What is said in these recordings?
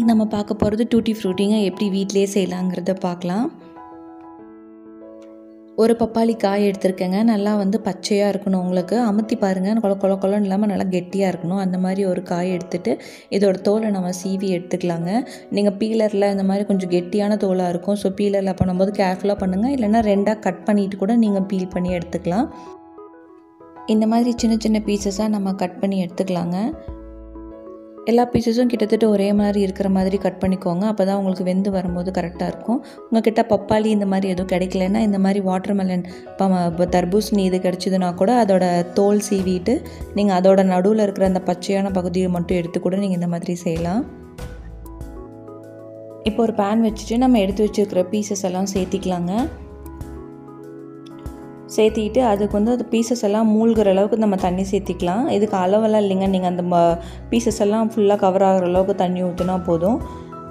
நம்ம பார்க்க போகிறது டூட்டி ஃப்ரூட்டிங்க எப்படி வீட்டிலேயே செய்யலாங்கிறத பார்க்கலாம் ஒரு பப்பாளி காய் எடுத்திருக்கேங்க நல்லா வந்து பச்சையாக இருக்கணும் உங்களுக்கு அமுத்தி பாருங்கள் கொல கொல கொலன்னு இல்லாமல் நல்லா கெட்டியாக இருக்கணும் அந்த மாதிரி ஒரு காய் எடுத்துகிட்டு இதோட தோலை நம்ம சீவி எடுத்துக்கலாங்க நீங்கள் பீலரில் இந்த மாதிரி கொஞ்சம் கெட்டியான தோலாக இருக்கும் ஸோ பீலரில் பண்ணும்போது கேர்ஃபுல்லாக பண்ணுங்கள் இல்லைன்னா ரெண்டாக கட் பண்ணிவிட்டு கூட நீங்கள் பீல் பண்ணி எடுத்துக்கலாம் இந்த மாதிரி சின்ன சின்ன பீசஸாக நம்ம கட் பண்ணி எடுத்துக்கலாங்க எல்லா பீசஸும் கிட்டத்தட்ட ஒரே மாதிரி இருக்கிற மாதிரி கட் பண்ணிக்கோங்க அப்போ தான் உங்களுக்கு வெந்து வரும்போது கரெக்டாக இருக்கும் உங்ககிட்ட பப்பாளி இந்த மாதிரி எதுவும் கிடைக்கலன்னா இந்த மாதிரி வாட்டர்மெலன் இப்போ தர்பூசணி இது கிடச்சிதுன்னா கூட அதோட தோல் சீவிட்டு நீங்கள் அதோட நடுவில் இருக்கிற அந்த பச்சையான பகுதியை மட்டும் எடுத்து கூட நீங்கள் இந்த மாதிரி செய்யலாம் இப்போ ஒரு பேன் வச்சுட்டு நம்ம எடுத்து வச்சுருக்கிற பீசஸ் எல்லாம் சேர்த்திக்கலாங்க சேர்த்திக்கிட்டு அதுக்கு வந்து அது பீசஸ் எல்லாம் மூழ்கிற அளவுக்கு நம்ம தண்ணி சேர்த்திக்கலாம் இதுக்கு அளவெல்லாம் இல்லைங்க நீங்கள் அந்த பீசஸ் எல்லாம் ஃபுல்லாக கவர் ஆகிற அளவுக்கு தண்ணி ஊற்றினா போதும்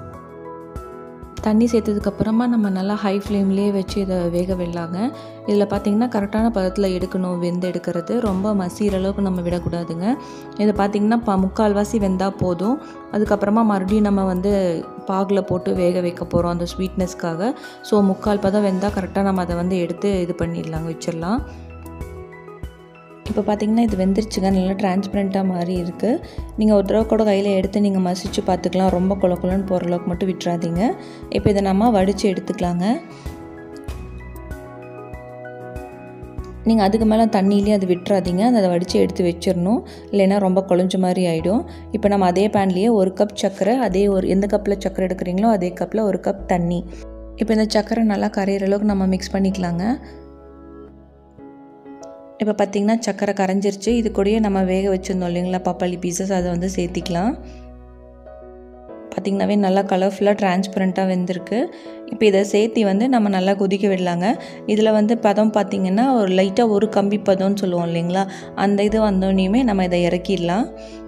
தண்ணி சேர்த்ததுக்கப்புறமா நம்ம நல்லா ஹை ஃப்ளேம்லேயே வச்சு இதை வேக விடலாங்க இதில் பார்த்திங்கன்னா கரெக்டான பதத்தில் எடுக்கணும் வெந்து எடுக்கிறது ரொம்ப மசிகிற அளவுக்கு நம்ம விடக்கூடாதுங்க இதை பார்த்திங்கன்னா ப முக்கால்வாசி வெந்தால் போதும் அதுக்கப்புறமா மறுபடியும் நம்ம வந்து பாகில் போட்டு வேக வைக்க போகிறோம் அந்த ஸ்வீட்னஸ்க்காக ஸோ முக்கால் பதம் வெந்தால் கரெக்டாக நம்ம அதை வந்து எடுத்து இது பண்ணிடலாங்க வச்சிடலாம் இப்போ பார்த்தீங்கன்னா இது வெந்துருச்சுங்க நல்லா டிரான்ஸ்பரண்ட்டாக மாதிரி இருக்குது நீங்கள் ஒரு தடவை கூட கையில் எடுத்து நீங்கள் மசிச்சு பார்த்துக்கலாம் ரொம்ப குல குலன்னு போகிற அளவுக்கு மட்டும் விட்டுறாதீங்க இப்போ இதை நம்ம வடித்து எடுத்துக்கலாங்க நீங்கள் அதுக்கு மேலே தண்ணியிலே அது விட்டுறாதீங்க அதை வடித்து எடுத்து வச்சிடணும் இல்லைன்னா ரொம்ப குழஞ்ச மாதிரி ஆகிடும் இப்போ நம்ம அதே பேன்லேயே ஒரு கப் சர்க்கரை அதே ஒரு எந்த கப்பில் சர்க்கரை எடுக்கிறீங்களோ அதே கப்பில் ஒரு கப் தண்ணி இப்போ இந்த சர்க்கரை நல்லா கரையிற அளவுக்கு நம்ம மிக்ஸ் பண்ணிக்கலாங்க இப்போ பார்த்திங்கன்னா சக்கரை கரைஞ்சிருச்சு இது கூடயே நம்ம வேக வச்சுருந்தோம் இல்லைங்களா பப்பாளி பீசஸ் அதை வந்து சேர்த்திக்கலாம் பார்த்திங்கனாவே நல்லா கலர்ஃபுல்லாக டிரான்ஸ்பரண்ட்டாக வெந்திருக்கு இப்போ இதை சேர்த்தி வந்து நம்ம நல்லா கொதிக்க விடலாங்க இதில் வந்து பதம் பார்த்திங்கன்னா ஒரு லைட்டாக ஒரு கம்பி பதம்னு சொல்லுவோம் இல்லைங்களா அந்த இது வந்தோடனையுமே நம்ம இதை இறக்கிடலாம்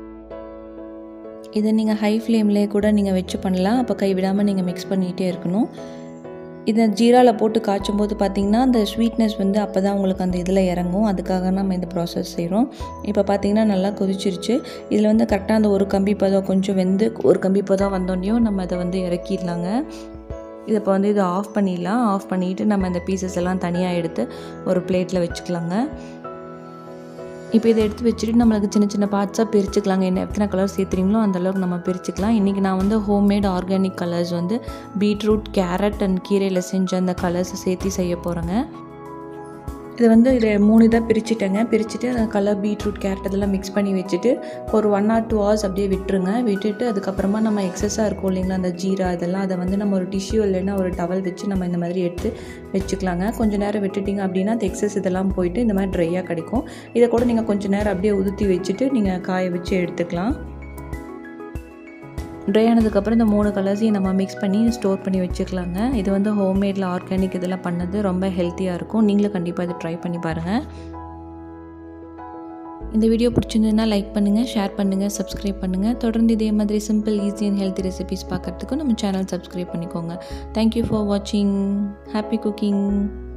இதை நீங்கள் ஹை ஃப்ளேம்லேயே கூட நீங்கள் வச்சு பண்ணலாம் அப்போ கைவிடாமல் நீங்கள் மிக்ஸ் பண்ணிகிட்டே இருக்கணும் இதை ஜீராவில் போட்டு காய்ச்சும் போது பார்த்திங்கன்னா அந்த ஸ்வீட்னஸ் வந்து அப்போ தான் உங்களுக்கு அந்த இதில் இறங்கும் அதுக்காக நம்ம இந்த ப்ராசஸ் செய்கிறோம் இப்போ பார்த்திங்கன்னா நல்லா கொதிச்சிருச்சு இதில் வந்து கரெக்டாக அந்த ஒரு கம்பி பதம் கொஞ்சம் வெந்து ஒரு கம்பி பதம் வந்தோடனையும் நம்ம அதை வந்து இறக்கிடலாங்க இதை இப்போ வந்து இதை ஆஃப் பண்ணிடலாம் ஆஃப் பண்ணிவிட்டு நம்ம இந்த பீசஸ் எல்லாம் தனியாக எடுத்து ஒரு பிளேட்டில் வச்சுக்கலாங்க இப்போ இதை எடுத்து வச்சுட்டு நம்மளுக்கு சின்ன சின்ன பார்ட்ஸாக பிரிச்சுக்கலாங்க என்ன எத்தனை கலர் சேர்த்துறீங்களோ அந்தளவுக்கு நம்ம பிரிச்சுக்கலாம் இன்றைக்கி நான் வந்து ஹோம்மேட் ஆர்கானிக் கலர்ஸ் வந்து பீட்ரூட் கேரட் அண்ட் கீரையில் செஞ்ச அந்த கலர்ஸை சேர்த்து செய்ய போகிறேங்க இது வந்து இதை மூணு இதாக பிரிச்சுட்டேங்க பிரிச்சுட்டு அந்த கலர் பீட்ரூட் கேரட் இதெல்லாம் மிக்ஸ் பண்ணி வச்சுட்டு ஒரு ஒன் ஆர் டூ ஹவர்ஸ் அப்படியே விட்டுருங்க விட்டுட்டு அதுக்கப்புறமா நம்ம எக்ஸஸாக இருக்கும் இல்லைங்களா அந்த ஜீரா இதெல்லாம் அதை வந்து நம்ம ஒரு டிஷ்யூ இல்லைன்னா ஒரு டவல் வச்சு நம்ம இந்த மாதிரி எடுத்து வச்சுக்கலாங்க கொஞ்சம் நேரம் விட்டுட்டிங்க அப்படின்னா அந்த எக்ஸஸ் இதெல்லாம் போயிட்டு இந்த மாதிரி ட்ரையாக கிடைக்கும் இதை கூட நீங்கள் கொஞ்சம் நேரம் அப்படியே உதுத்தி வச்சுட்டு நீங்கள் காய வச்சு எடுத்துக்கலாம் ட்ரை ஆனதுக்கப்புறம் இந்த மூணு கலர்ஸையும் நம்ம மிக்ஸ் பண்ணி ஸ்டோர் பண்ணி வச்சுக்கலாங்க இது வந்து ஹோம்மேடில் ஆர்கானிக் இதெல்லாம் பண்ணது ரொம்ப ஹெல்த்தியாக இருக்கும் நீங்களும் கண்டிப்பாக இதை ட்ரை பண்ணி பாருங்கள் இந்த வீடியோ பிடிச்சிருந்ததுன்னா லைக் பண்ணுங்கள் ஷேர் பண்ணுங்கள் சப்ஸ்கிரைப் பண்ணுங்கள் தொடர்ந்து இதே மாதிரி simple easy and healthy recipes பார்க்குறதுக்கும் நம்ம சேனல் சப்ஸ்கிரைப் பண்ணிக்கோங்க தேங்க்யூ ஃபார் வாட்சிங் ஹாப்பி குக்கிங்